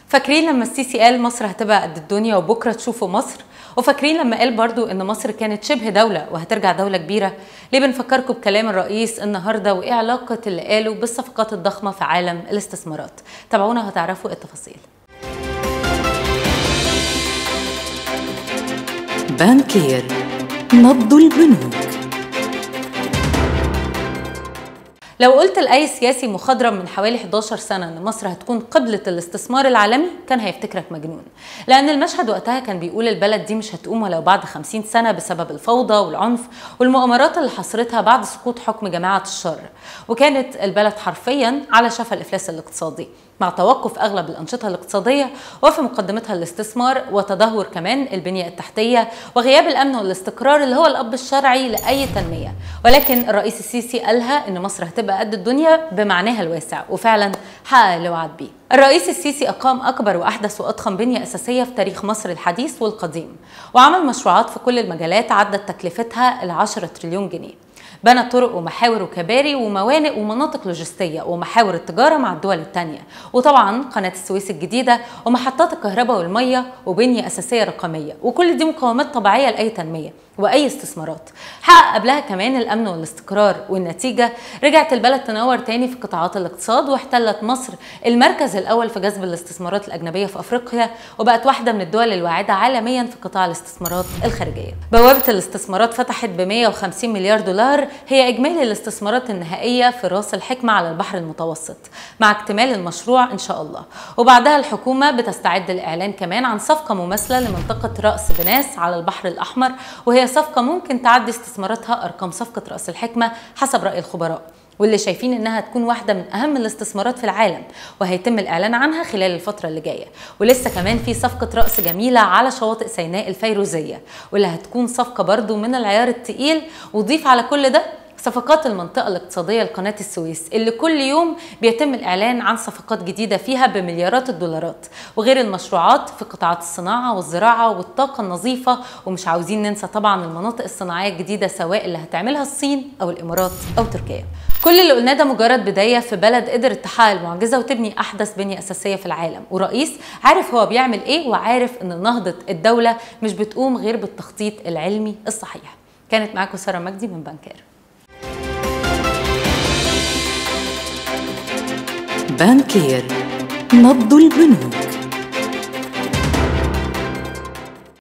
فاكرين لما السيسي قال مصر هتبقى قد الدنيا وبكره تشوفوا مصر وفاكرين لما قال برضو ان مصر كانت شبه دولة وهترجع دولة كبيرة ليه بنفكركم بكلام الرئيس النهاردة وايه علاقة اللي قاله بالصفقات الضخمة في عالم الاستثمارات تابعونا هتعرفوا التفاصيل بانكير نبض البنوك لو قلت لأي سياسي مخضرم من حوالي 11 سنة إن مصر هتكون قبلة الاستثمار العالمي كان هيفتكرك مجنون لأن المشهد وقتها كان بيقول البلد دي مش هتقوم ولو بعد 50 سنة بسبب الفوضى والعنف والمؤامرات اللي حصرتها بعد سقوط حكم جماعة الشر وكانت البلد حرفيا على شفا الإفلاس الاقتصادي مع توقف اغلب الانشطه الاقتصاديه وفي مقدمتها الاستثمار وتدهور كمان البنيه التحتيه وغياب الامن والاستقرار اللي هو الاب الشرعي لاي تنميه ولكن الرئيس السيسي قالها ان مصر هتبقى قد الدنيا بمعناها الواسع وفعلا حقق اللي وعد بيه الرئيس السيسي أقام أكبر وأحدث وأضخم بنية أساسية في تاريخ مصر الحديث والقديم وعمل مشروعات في كل المجالات عدت تكلفتها العشرة تريليون جنيه بنى طرق ومحاور وكباري وموانئ ومناطق لوجستية ومحاور التجارة مع الدول التانية وطبعا قناة السويس الجديدة ومحطات الكهرباء والمية وبنية أساسية رقمية وكل دي مقومات طبيعية لأي تنمية واي استثمارات حقق قبلها كمان الامن والاستقرار والنتيجه رجعت البلد تنور تاني في قطاعات الاقتصاد واحتلت مصر المركز الاول في جذب الاستثمارات الاجنبيه في افريقيا وبقت واحده من الدول الواعده عالميا في قطاع الاستثمارات الخارجيه بوابه الاستثمارات فتحت ب 150 مليار دولار هي اجمالي الاستثمارات النهائيه في راس الحكمه على البحر المتوسط مع اكتمال المشروع ان شاء الله وبعدها الحكومه بتستعد للاعلان كمان عن صفقه مماثله لمنطقه راس بناس على البحر الاحمر وهي صفقة ممكن تعدي استثماراتها أرقام صفقة رأس الحكمة حسب رأي الخبراء واللي شايفين انها تكون واحده من اهم الاستثمارات في العالم وهيتم الاعلان عنها خلال الفتره اللي جايه ولسه كمان في صفقه راس جميله على شواطئ سيناء الفيروزيه واللي هتكون صفقه برضو من العيار التقيل وضيف على كل ده صفقات المنطقة الاقتصادية لقناة السويس اللي كل يوم بيتم الإعلان عن صفقات جديدة فيها بمليارات الدولارات وغير المشروعات في قطاعات الصناعة والزراعة والطاقة النظيفة ومش عاوزين ننسى طبعا المناطق الصناعية الجديدة سواء اللي هتعملها الصين أو الإمارات أو تركيا كل اللي قلناه ده مجرد بداية في بلد قدرت تحقق المعجزة وتبني أحدث بنية أساسية في العالم ورئيس عارف هو بيعمل إيه وعارف إن نهضة الدولة مش بتقوم غير بالتخطيط العلمي الصحيح كانت معاكم سارة مجدي من بنكير بانكير نبض البنوك